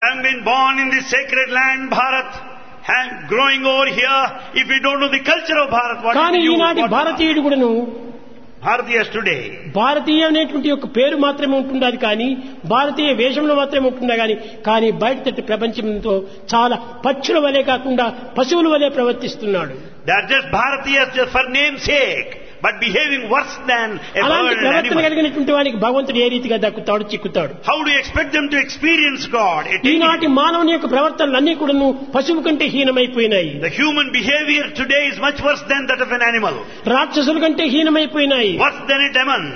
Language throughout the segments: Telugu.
Having been born in this sacred land, Bharat, and growing over here, if we don't know the culture of Bharat, what కానీ will you, ఈనాటి what భారతీయుడు కూడాను Bharatiyas today, భారతీయ అనేటువంటి ఒక పేరు మాత్రమే ఉంటుండదు కానీ భారతీయ వేషంలో మాత్రమే ఉంటుందా కానీ కానీ బయట తట్టు ప్రపంచంతో చాలా పక్షుల వలె కాకుండా పశువుల వలె ప్రవర్తిస్తున్నాడు they are just Bharatiyas just for name's sake, but behaving worse than a అలాంటి bird and ప్రవర్తన animal. కలిగినటువంటి వానికి భగవంతుడు ఏ రీతిగా దక్కుతాడు చిక్కుతాడు How do you expect them to experience God? It- ఈనాటి మానవుని యొక్క ప్రవర్తనలన్నీ కూడాను పశువు కంటే హీనమైపోయినాయి The human behavior today is much worse than that of an animal, రాక్షసుల కంటే హీనమైపోయినాయి worse than a demon.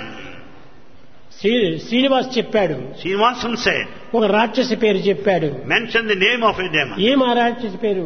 Shri Srinivas చెప్పాడు Srinivasan said, ఒక రాక్షసి పేరు చెప్పాడు mention the name of a demon. ఏం ఆ రాక్షసి పేరు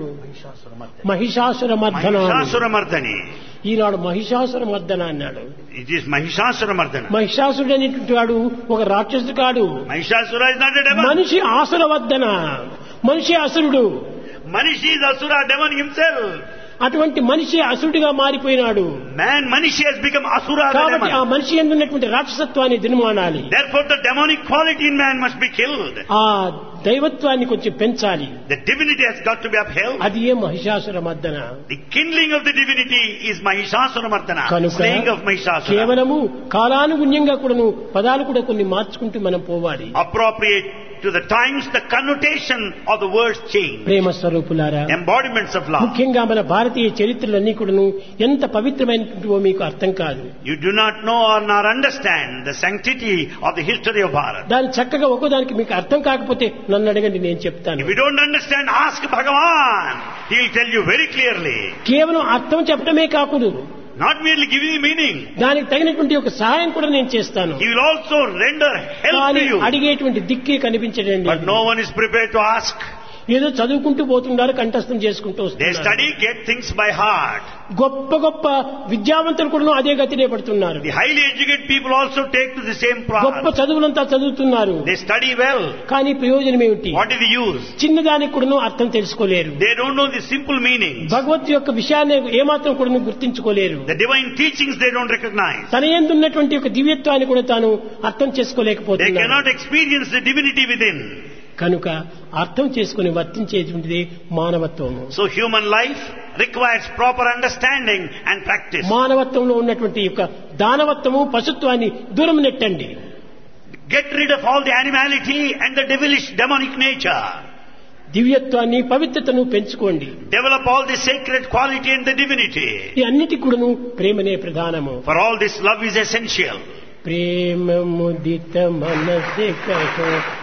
మహిషాసుర మర్దన అని. Mahishasuramardani. ఈనాడు మహిషాసుర మర్దన అన్నాడు It is Mahishasuramardana. మహిషాసురుడు అనేటువంటి వాడు ఒక రాక్షసుడు కాడు Mahishasura is not a demon. మనిషి ఆసుర వద్దన మనిషి అసురుడు Manishi is Asura, demon himself. అటువంటి మనిషి అసురుడిగా మారిపోయినాడు Man, Manishi has become Asura, the కాబట్టి ఆ demon. మనిషి ఎందున్నటువంటి రాక్షసత్వాన్ని దినమానాలి Therefore, the demonic quality in man must be killed. ఆ దైవత్వాన్ని కొంచెం పెంచాలి The divinity has got to be upheld. అది ఏ మహిషాసుర మర్దన The kindling of the divinity is Mahishasuramardana, కనుక slaying of Mahishasura. కేవలము కాలానుగుణ్యంగా కూడాను పదాలు కూడా కొన్ని మార్చుకుంటూ మనం పోవాలి Appropriate to the times, the connotation of the words change. ప్రేమ స్వరూపులారా Embodiments of love. ముఖ్యంగా మన భారతీయ చరిత్రలన్నీ కూడాను ఎంత పవిత్రమైనటువంటివో మీకు అర్థం కాదు You do not know or nor understand the sanctity of the history of Bharat. దాని చక్కగా ఒక్కోదానికి మీకు అర్థం కాకపోతే నన్ను అడగండి నేను చెప్తాను If you don't understand, ask Bhagavan. He'll tell you very clearly. కేవలం అర్థం చెప్పడమే కాకూడదు Not merely giving you meaning. దానికి తగినటువంటి ఒక సహాయం కూడా నేను చేస్తాను He will also render help కానీ to you. అడిగేటువంటి దిక్కే కనిపించడండి But no one is prepared to ask. ఏదో చదువుకుంటూ పోతున్నారు కంఠస్థం చేసుకుంటూ They వస్తున్నారు study, get things by heart. గొప్ప గొప్ప విద్యావంతులు కూడా అదే గతినే పడుతున్నారు The highly educated people also take to the same గొప్ప path. చదువులంతా చదువుతున్నారు They study well. కానీ ప్రయోజనం ఏమిటి What is the use? చిన్నదానికి కూడా అర్థం తెలుసుకోలేరు They don't know the simple meaning. భగవత్ యొక్క విషయాన్ని ఏమాత్రం కూడా గుర్తించుకోలేరు The divine teachings they don't recognize. తన ఎందున్నటువంటి ఒక దివ్యత్వాన్ని కూడా తాను అర్థం They చేసుకోలేకపోతున్నారు cannot experience the divinity within. కనుక అర్థం చేసుకుని వర్తించేటువంటిది మానవత్వము So human life requires proper understanding and practice. మానవత్వంలో ఉన్నటువంటి యొక్క దానవత్వము పశుత్వాన్ని దూరం నెట్టండి Get rid of all the animality and the devilish demonic nature. దివ్యత్వాన్ని పవిత్రతను పెంచుకోండి Develop all the sacred quality and the divinity. ఈ అన్నిటి కూడాను ప్రేమనే ప్రధానము For all this love is essential. ప్రేమ ముదిత మనసే కహో